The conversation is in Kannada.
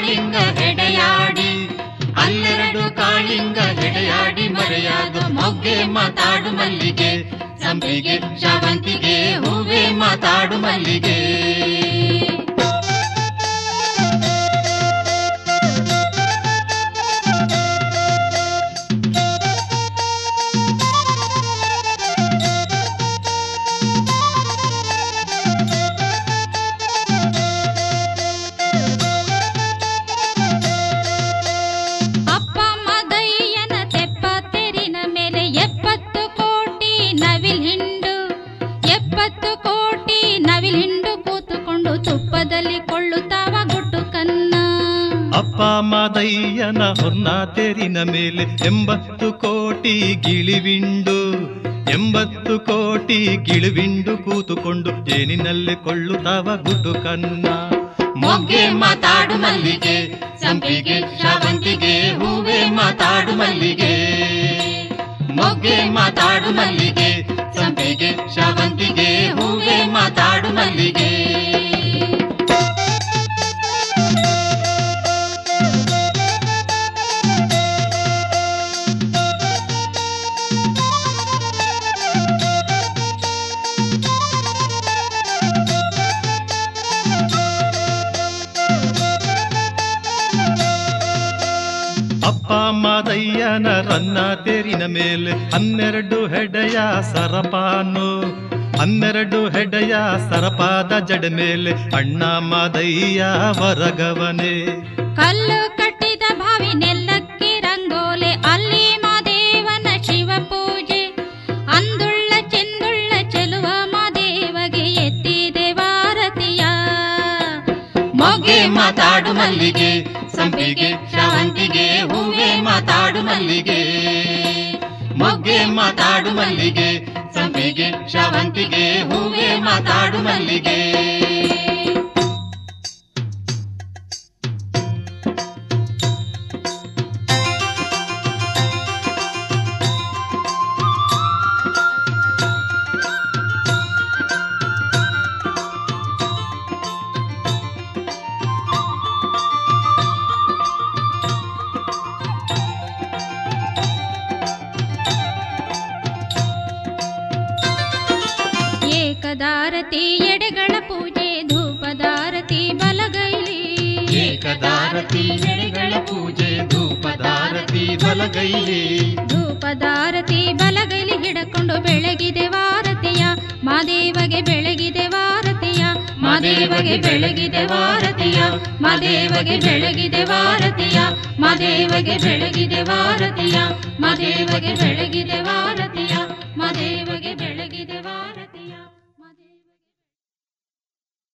ಕಾಳಿಂಗ ಹೆಡೆಯಾಡಿ ಅಲ್ಲೆರಡು ಕಾಳಿಂಗ ಹೆಡೆಯಾಡಿ ಮರೆಯಾದ ಮೊಗ್ಗೆ ಮಾತಾಡು ಮಲ್ಲಿಗೆ ಸಂಪಿಗೆ ಶಾವಂತಿಗೆ ಹೂವೆ ಮಾತಾಡು ಮಲ್ಲಿಗೆ ಅಪ್ಪ ಮದಯ್ಯನ ತೆಪ್ಪ ತೆರಿನ ಮೇಲೆ ಎಪ್ಪತ್ತು ಕೋಟಿ ನವಿಲ್ ಹಿಂಡು ಎಪ್ಪತ್ತು ಕೋಟಿ ನವಿಲ್ ಹಿಂಡು ಕೂತುಕೊಂಡು ತುಪ್ಪದಲ್ಲಿ ಕೊಳ್ಳುತ್ತಾವ ಗುಟ್ಟು ಕನ್ನ ಅಪ್ಪ ಮಾದಯ್ಯನ ಹೊನ್ನ ತೇರಿನ ಮೇಲೆ ಎಂಬತ್ತು ಕೋಟಿ ಗಿಳಿವಿಂಡು ಎಂಬತ್ತು ಕೋಟಿ ಗಿಳಿವಿಂಡು ಕೂತುಕೊಂಡು ಏನಿನಲ್ಲಿ ಕೊಳ್ಳುತ್ತಾವ ಗುಟ್ಟು ಕನ್ನ ಮೊಗ್ಗೆ ಮಾತಾಡು ಮಲ್ಲಿಗೆ ಸಂಪಿಗೆ ಶಾವಂತಿಗೆ ಹೂವೆ ಮಾತಾಡು ಮಲ್ಲಿಗೆ ಮೊಗ್ಗೆ ಮಾತಾಡು ಮಲ್ಲಿಗೆ ಸಂಪಿಗೆ ಶಾವಂತಿಗೆ ಹೂವೆ ಮಾತಾಡು ಮಲ್ಲಿಗೆ ಅಪ್ಪ ಮಾದಯ್ಯನ ರನ್ನ ತೇರಿನ ಮೇಲೆ ಹನ್ನೆರಡು ಹೆಡೆಯ ಸರಪಾನು ಹನ್ನೆರಡು ಹೆಡೆಯ ಸರಪಾದ ಜಡ ಮೇಲೆ ಅಣ್ಣ ಮಾದಯ್ಯ ವರಗವನೆ ಕಲ್ಲು ಕಟ್ಟಿದ ಬಾವಿ ನೆಲ್ಲಕ್ಕೆ ರಂಗೋಲೆ ಅಲ್ಲಿ ಮಾದೇವನ ಶಿವ ಪೂಜೆ ಅಂದುಳ್ಳ ಚೆಂದುಳ್ಳ ಚೆಲುವ ಮಾದೇವಗೆ ಎತ್ತಿದೆ ವಾರತಿಯ ಮೊಗ್ಗೆ ಮಾತಾಡು ಮಲ್ಲಿಗೆ ಸಂಪಿಗೆ ಶಾವಂತಿಗೆ ಹೂವೆ ಮಾತಾಡು ಮಲ್ಲಿಗೆ ಮೊಗ್ಗೆ ಮಾತಾಡು ಮಲ್ಲಿಗೆ ಸಂಪಿಗೆ ಶಾವಂತಿಗೆ ಹೂವೆ ಮಾತಾಡು ಮಲ್ಲಿಗೆ ಏಕದಾರತಿ ಎಡೆಗಳ ಪೂಜೆ ಧೂಪದಾರತಿ ಬಲಗೈಲಿ ಏಕದಾರತಿ ಎಡೆಗಳ ಪೂಜೆ ಧೂಪದಾರತಿ ಬಲಗೈಲಿ ಧೂಪದಾರತಿ ಬಲಗೈಲಿ ಹಿಡಕೊಂಡು ಬೆಳಗಿದೆ ವಾರತಿಯ ಮಾದೇವಗೆ ಬೆಳಗಿದೆ ವಾರತಿಯ ಮಾದೇವಗೆ ಬೆಳಗಿದೆ ವಾರತಿಯ ಮಾದೇವಗೆ ಬೆಳಗಿದೆ ವಾರತಿಯ ಮಾದೇವಗೆ ಬೆಳಗಿದೆ ವಾರತಿಯ ಮಾದೇವಗೆ ಬೆಳಗಿದೆ ವಾರತಿಯ ಮಾದೇವಗೆ ಬೆಳಗಿದೆ ವಾರ